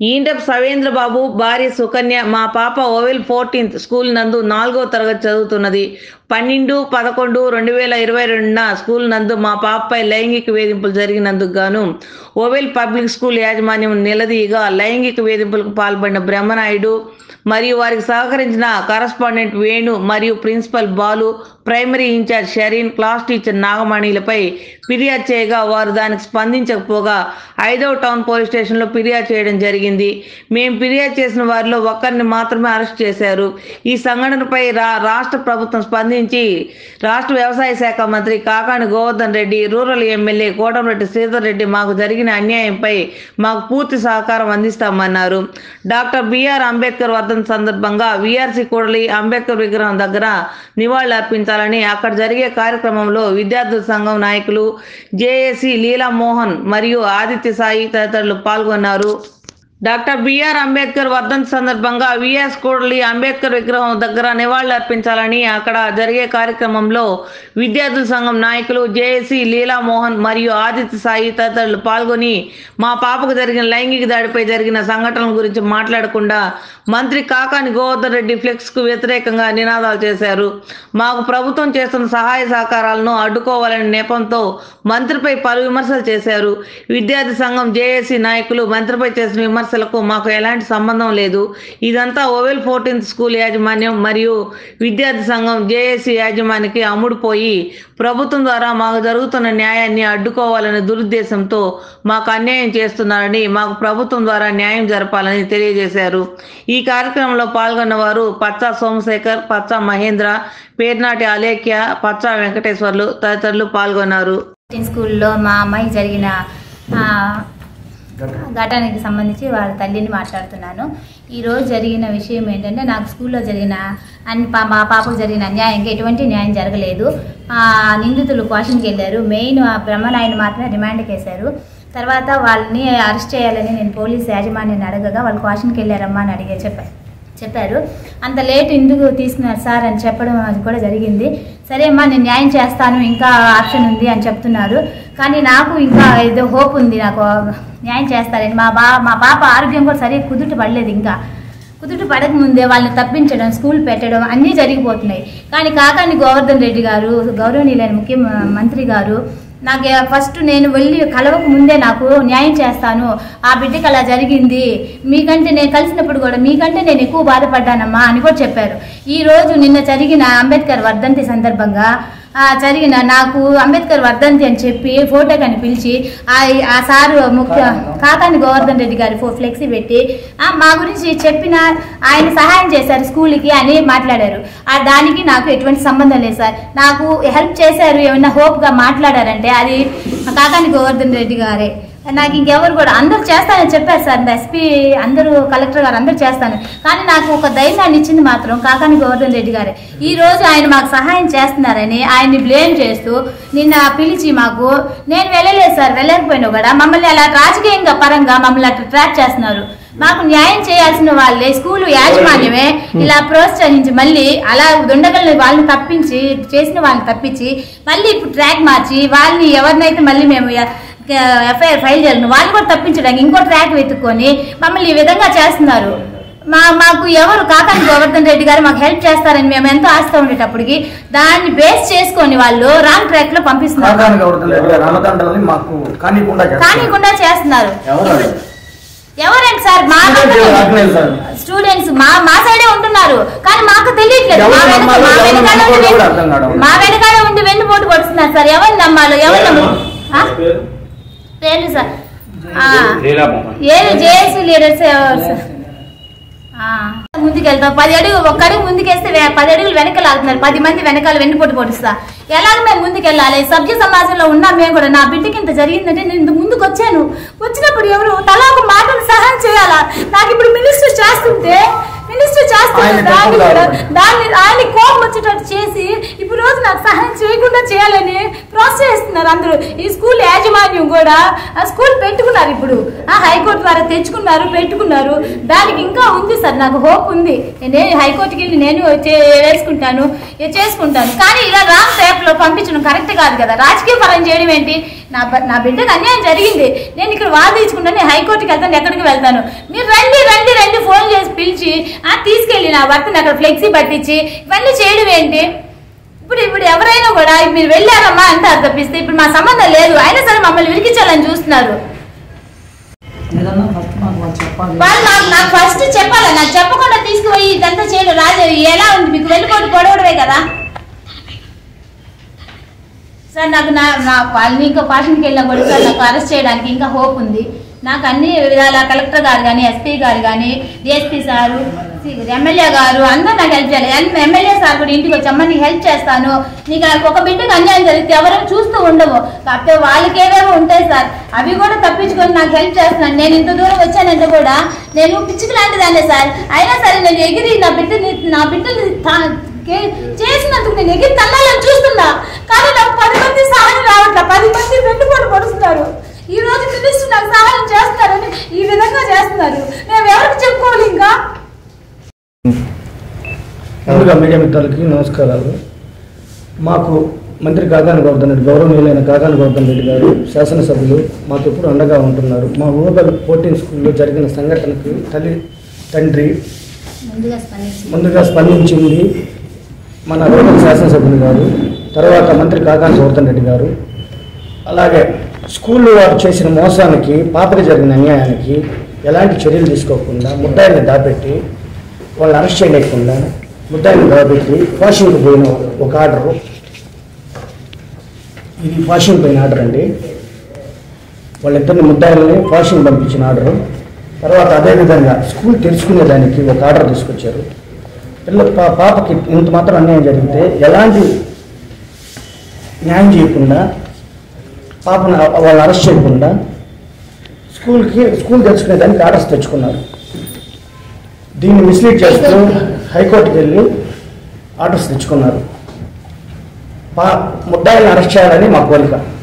ఈంటప్ సవేంద్ర బాబు భార్య సుకన్య మా పాప ఓవెల్ ఫోర్టీన్త్ స్కూల్ నందు నాలుగో తరగతి చదువుతున్నది పన్నెండు పదకొండు రెండు వేల ఇరవై రెండున స్కూల్ నందు మా పాపపై లైంగిక వేధింపులు జరిగినందుకు గాను ఓవెల్ పబ్లిక్ స్కూల్ యాజమాన్యం నిలదీయగా లైంగిక వేధింపులకు పాల్పడిన బ్రహ్మనాయుడు మరియు వారికి సహకరించిన కరస్పాండెంట్ వేణు మరియు principal Balu primary in charge Shareen class teacher నాగమణిలపై ఫిర్యాదు చేయగా వారు దానికి స్పందించకపోగా ఐదవ టౌన్ పోలీస్ స్టేషన్లో ఫిర్యాదు చేయడం జరిగింది మేము ఫిర్యాదు చేసిన వారిలో ఒక్కరిని మాత్రమే అరెస్ట్ చేశారు ఈ సంఘటనపై రా రాష్ట్ర ప్రభుత్వం స్పందించి రాష్ట్ర వ్యవసాయ శాఖ మంత్రి కాకాని గోవర్ధన్ రెడ్డి రూరల్ ఎమ్మెల్యే కోటంరెడ్డి శ్రీధర్ రెడ్డి మాకు జరిగిన అన్యాయంపై మాకు పూర్తి సహకారం అందిస్తామన్నారు డాక్టర్ బిఆర్ అంబేద్కర్ వర్ధన్ సందర్భంగా విఆర్సీ కూడలి అంబేద్కర్ విగ్రహం దగ్గర నివాళులు అర్పించాలని అక్కడ జరిగే కార్యక్రమంలో విద్యార్థుల సంఘం నాయకులు జేఏసీ లీలా మోహన్ మరియు ఆదిత్య సాయి తదితరులు పాల్గొన్నారు డాక్టర్ బిఆర్ అంబేద్కర్ వర్ధంతి సందర్భంగా విఎస్ కోడలి అంబేద్కర్ విగ్రహం దగ్గర నివాళులు అర్పించాలని అక్కడ జరిగే కార్యక్రమంలో విద్యార్థుల సంఘం నాయకులు జేఏసీ లీలా మోహన్ మరియు ఆదిత్య సాయి తదితరులు పాల్గొని మా పాపకు జరిగిన లైంగిక దాడిపై జరిగిన సంఘటనల గురించి మాట్లాడకుండా మంత్రి కాకాని గోవర్ధన్ రెడ్డి ఫ్లెక్స్ కు వ్యతిరేకంగా నినాదాలు చేశారు మాకు ప్రభుత్వం చేస్తున్న సహాయ సహకారాలను అడ్డుకోవాలనే నెపంతో మంత్రిపై పలు విమర్శలు చేశారు విద్యార్థి సంఘం జేఏసీ నాయకులు మంత్రిపై చేసిన విమర్శలకు మాకు ఎలాంటి సంబంధం లేదు ఇదంతా ఓవెల్ ఫోర్టీన్త్ స్కూల్ యాజమాన్యం మరియు విద్యార్థి సంఘం జేఏసీ యాజమాన్యానికి అమ్ముడుపోయి ప్రభుత్వం ద్వారా మాకు జరుగుతున్న న్యాయాన్ని అడ్డుకోవాలనే దురుద్దేశంతో మాకు అన్యాయం చేస్తున్నారని మాకు ప్రభుత్వం ద్వారా న్యాయం జరపాలని తెలియజేశారు ఈ కార్యక్రమంలో పాల్గొన్న వారు పచ్చా సోమశేఖర్ పచ్చా మహేంద్ర పేర్నాటి అలేఖ్య పచ్చా వెంకటేశ్వర్లు తదితరులు పాల్గొన్నారు స్కూల్లో మా అమ్మాయి జరిగిన ఆ, ఘటనకి సంబంధించి వాళ్ళ తల్లిని మాట్లాడుతున్నాను ఈరోజు జరిగిన విషయం ఏంటంటే నాకు స్కూల్లో జరిగిన అన్ని పా- మా పాపకు జరిగిన అన్యాయంగా ఎటువంటి న్యాయం జరగలేదు ఆ నిందితులు క్వాషన్కి వెళ్ళారు మెయిన్ ఆ బ్రహ్మనాయుడు మాత్రమే రిమాండ్కి వేశారు తర్వాత వాళ్ళని అరెస్ట్ చేయాలని నేను పోలీస్ యాజమాన్యాన్ని అడగగా వాళ్ళు క్వాషన్కి వెళ్ళారమ్మా అని అడిగే చెప్పారు చెప్పారు అంత లేట్ ఎందుకు తీసుకున్నారు సార్ అని చెప్పడం అది కూడా జరిగింది సరే అమ్మా నేను న్యాయం చేస్తాను ఇంకా ఆప్షన్ ఉంది అని చెప్తున్నారు కానీ నాకు ఇంకా ఏదో హోప్ ఉంది నాకు న్యాయం చేస్తారని మా బా మా పాప ఆరోగ్యం కూడా సరిగ్గా కుదుట పడలేదు ఇంకా కుదుట పడక ముందే వాళ్ళని తప్పించడం స్కూల్ పెట్టడం అన్నీ జరిగిపోతున్నాయి కానీ కాకాని గోవర్ధన్ రెడ్డి గారు గౌరవనీయులైన ముఖ్యమంత్రి గారు నాకు ఫస్ట్ నేను వెళ్ళి కలవక ముందే నాకు న్యాయం చేస్తాను ఆ బిడ్డకి అలా జరిగింది మీకంటే నేను కలిసినప్పుడు కూడా మీకంటే నేను ఎక్కువ బాధపడ్డానమ్మా అని కూడా చెప్పారు ఈ రోజు నిన్న జరిగిన అంబేద్కర్ వర్ధంతి సందర్భంగా ఆ జరిగిన నాకు అంబేద్కర్ వర్ధంతి అని చెప్పి ఫోటో కని పిలిచి ఆ ఆ సారు ముఖ్య కాకాని గోవర్ధన్ రెడ్డి గారి ఫో ఫ్లెక్సీ పెట్టి ఆ మా గురించి చెప్పిన ఆయన సహాయం చేశారు స్కూల్కి అని మాట్లాడారు ఆ దానికి నాకు ఎటువంటి సంబంధం లేదు సార్ నాకు హెల్ప్ చేశారు ఏమైనా హోప్గా మాట్లాడారంటే అది కాకాని గోవర్ధన్ రెడ్డి గారే నాకు ఇంకెవరు కూడా అందరూ చేస్తానని చెప్పారు సార్ ఎస్పీ అందరూ కలెక్టర్ గారు అందరూ చేస్తాను కానీ నాకు ఒక ధైర్యాన్ని ఇచ్చింది మాత్రం కాకాని గోవర్ధన్ రెడ్డి గారే ఈ రోజు ఆయన మాకు సహాయం చేస్తున్నారని ఆయన్ని బ్లేమ్ చేస్తూ నిన్న పిలిచి మాకు నేను వెళ్ళలేదు సార్ వెళ్ళకపోయినా కూడా మమ్మల్ని అలా రాజకీయంగా పరంగా మమ్మల్ని అట్లా ట్రాక్ చేస్తున్నారు మాకు న్యాయం చేయాల్సిన వాళ్ళే స్కూల్ యాజమాన్యమే ఇలా ప్రోత్సహించి మళ్ళీ అలా దొండగల్ని వాళ్ళని తప్పించి చేసిన వాళ్ళని తప్పించి మళ్ళీ ఇప్పుడు ట్రాక్ మార్చి వాళ్ళని ఎవరినైతే మళ్ళీ మేము ఎఫ్ఐఆర్ ఫైల్ చేయాలి వాళ్ళు కూడా తప్పించడానికి ఇంకో ట్రాక్ వెతుక్కొని మమ్మల్ని ఈ విధంగా చేస్తున్నారు మా మాకు ఎవరు కాకాని గోవర్ధన్ రెడ్డి గారు మాకు హెల్ప్ చేస్తారని మేము ఎంతో ఆస్తా ఉండేటప్పటికి దాన్ని బేస్ చేసుకొని వాళ్ళు రాంగ్ ట్రాక్ లో పంపిస్తున్నారు కాకాని గౌరవం లేదు గారు అన్నదండలని మాకు కానీకుండా చేస్తారు. కానీకుండా చేస్తున్నారు ఎవరు అది? ఎవరండి సార్ మా స్టూడెంట్స్ రావట్లేదు సార్. స్టూడెంట్స్ మా మా సైడే ఉంటున్నారు కానీ మాకు తెలియట్లేదు ఎవరు మా వెనక- నమ్మాలో, మా ఎవరు వెనకాల నమ్మకూడదో ఉండి కూడా అర్థం కావడం లేదు. మా వెనకాల ఉండి వెన్నుపోటు పడుతున్నారు సార్ ఎవరు నమ్మాలో ఎవరు నమ్మాలి ఆ? పేర్లు సార్ ఆ. ఏది జేఏసీ లీడర్స్ ఎవరు సార్ ఆ. ముందుకెళ్తాం పది అడుగు ఒక్క అడుగు ముందుకేస్తే వే- పది అడుగులు వెనకాల ఆగుతున్నారు పది మంది వెనకాల వెన్నుపోటు పొడుస్తా ఎలాగ మేము ముందుకెళ్ళాలి సభ్య సమాజంలో ఉన్నాం మేము కూడా నా బిడ్డకి ఇంత జరిగిందంటే నేను ఇంత ముందుకు వచ్చాను వచ్చినప్పుడు ఎవరు తలా ఒక మాటను సహాయం చేయాలా నాకు ఇప్పుడు మినిస్టర్ చేస్తుంటే మినిస్టర్ చేస్తుంటే ఆయన దాన్ని తప్పులు కూడా కాదు. దాన్ని ఆయన కోపం వచ్చేటట్టు చేసి ఇప్పుడు రోజు నాకు సహాయం చేయకుండా చేయాలని ప్రోత్సహిస్తున్నారు అందరూ ఈ స్కూల్ యాజమాన్యం కూడా ఆ స్కూల్ పెట్టుకున్నారు ఇప్పుడు ఆ హైకోర్టు ద్వారా తెచ్చుకున్నారు పెట్టుకున్నారు దానికి ఇంకా ఉంది సార్ నాకు హోప్ ఉంది నేను హైకోర్టుకి వెళ్ళి నేను చే- వేసుకుంటాను ఇది చేసుకుంటాను కానీ ఇలా రాంగ్ టైప్ లో పంపించడం కరెక్ట్ కాదు కదా రాజకీయ పరం చేయడం ఏంటి నా బ- నా బిడ్డకు అన్యాయం జరిగింది నేను ఇక్కడ వాద తీసుకుంటాను నేను హైకోర్టుకి వెళ్తాను ఎక్కడికి వెళ్తాను మీరు రండి రండి రండి ఫోన్ చేసి పిలిచి ఆ తీసుకెళ్ళి నా భర్తని అక్కడ ఫ్లెక్సీ పట్టించి ఇవన్నీ చేయడం ఏంటి ఇప్పుడు ఇప్పుడు ఎవరైనా కూడా మీరు వెళ్ళారమ్మా అంటారు తప్పిస్తే ఇప్పుడు మా సంబంధం లేదు అయినా సరే మమ్మల్ని విరికించాలని చూస్తున్నారు ఏదన్నా ఫస్ట్ మాకు వాళ్ళు చెప్పాలి వాళ్ళు నాకు నాకు ఫస్ట్ చెప్పాలి నాకు చెప్పకుండా తీసుకుపోయి ఇదంతా చేయడం రాజు ఎలా ఉంది మీకు వెళ్ళిపోయి పొడవడమే కదా సార్ నాకు నా నా వాళ్ళని ఇంకా పాషన్కి వెళ్ళినా కూడా సార్ నాకు అరెస్ట్ చేయడానికి ఇంకా హోప్ ఉంది నాకు అన్ని విధాల కలెక్టర్ గారు కానీ ఎస్పీ గారు కానీ డిఎస్పీ సారు ఎమ్మెల్యే గారు అందరూ నాకు హెల్ప్ చేయాలి ఎం- ఎమ్మెల్యే సార్ కూడా ఇంటికి వచ్చి అమ్మ నీకు హెల్ప్ చేస్తాను నీకు ఒక బిడ్డకు అన్యాయం జరిగితే ఎవరూ చూస్తూ ఉండవు కాకపోతే వాళ్ళకి ఏవేవో ఉంటాయి సార్ అవి కూడా తప్పించుకొని నాకు హెల్ప్ చేస్తున్నాను నేను ఇంత దూరం వచ్చానంటే కూడా నేను పిచ్చికి లాంటిదాన్నే సార్ అయినా సరే నేను ఎగిరి నా బిడ్డని నా బిడ్డని తా- కే- చేసినందుకు నేను ఎగిరి తల్లాలని చూస్తున్నా కానీ నాకు పది మంది సహాయం రావట్లే పది మంది వెన్నుపోటు పడుతున్నారు ఈ రోజు మినిస్టర్ నాకు సహాయం చేస్తారని ఈ విధంగా చేస్తున్నారు మేము ఎవరికి చెప్పుకోవాలి ఇంకా ముందుగా మీడియా మిత్రులకి నమస్కారాలు మాకు మంత్రి కాకాని గౌతమ్ రెడ్డి గౌరవనీయులైన కాకాని గౌతమ్ రెడ్డి గారు శాసనసభ్యులు మాకు ఎప్పుడు అండగా ఉంటున్నారు మా ఊబల్ ఫోర్టీన్ స్కూల్లో జరిగిన సంఘటనకి తల్లి తండ్రి ముందుగా స్పందించి ముందుగా స్పందించింది మన రూరల్ శాసనసభ్యులు గారు తర్వాత మంత్రి కాకాని గౌతమ్ రెడ్డి గారు అలాగే స్కూల్లో వారు చేసిన మోసానికి పాపకి జరిగిన అన్యాయానికి ఎలాంటి చర్యలు తీసుకోకుండా ముద్దాయిని దాపెట్టి వాళ్ళని అరెస్ట్ చేయలేకుండా ముద్దాయిని దాపెట్టి వాషింగ్కి పోయిన ఒక ఆర్డరు ఇది వాషింగ్ పోయిన ఆర్డర్ అండి వాళ్ళిద్దరిని ముద్దాయిల్ని వాషింగ్ పంపించిన ఆర్డరు తర్వాత అదేవిధంగా స్కూల్ తెరుచుకునే దానికి ఒక ఆర్డర్ తీసుకొచ్చారు పిల్ల పా పాపకి ఇంత మాత్రం అన్యాయం జరిగితే ఎలాంటి న్యాయం చేయకుండా పాపను వాళ్ళు అరెస్ట్ చేయకుండా స్కూల్కి స్కూల్ తెచ్చుకునే దానికి ఆర్డర్స్ తెచ్చుకున్నారు దీన్ని మిస్లీడ్ చేస్తూ హైకోర్టుకి వెళ్ళి ఆర్డర్స్ తెచ్చుకున్నారు పా ముద్దాయిల్ని అరెస్ట్ చేయాలని మా కోరిక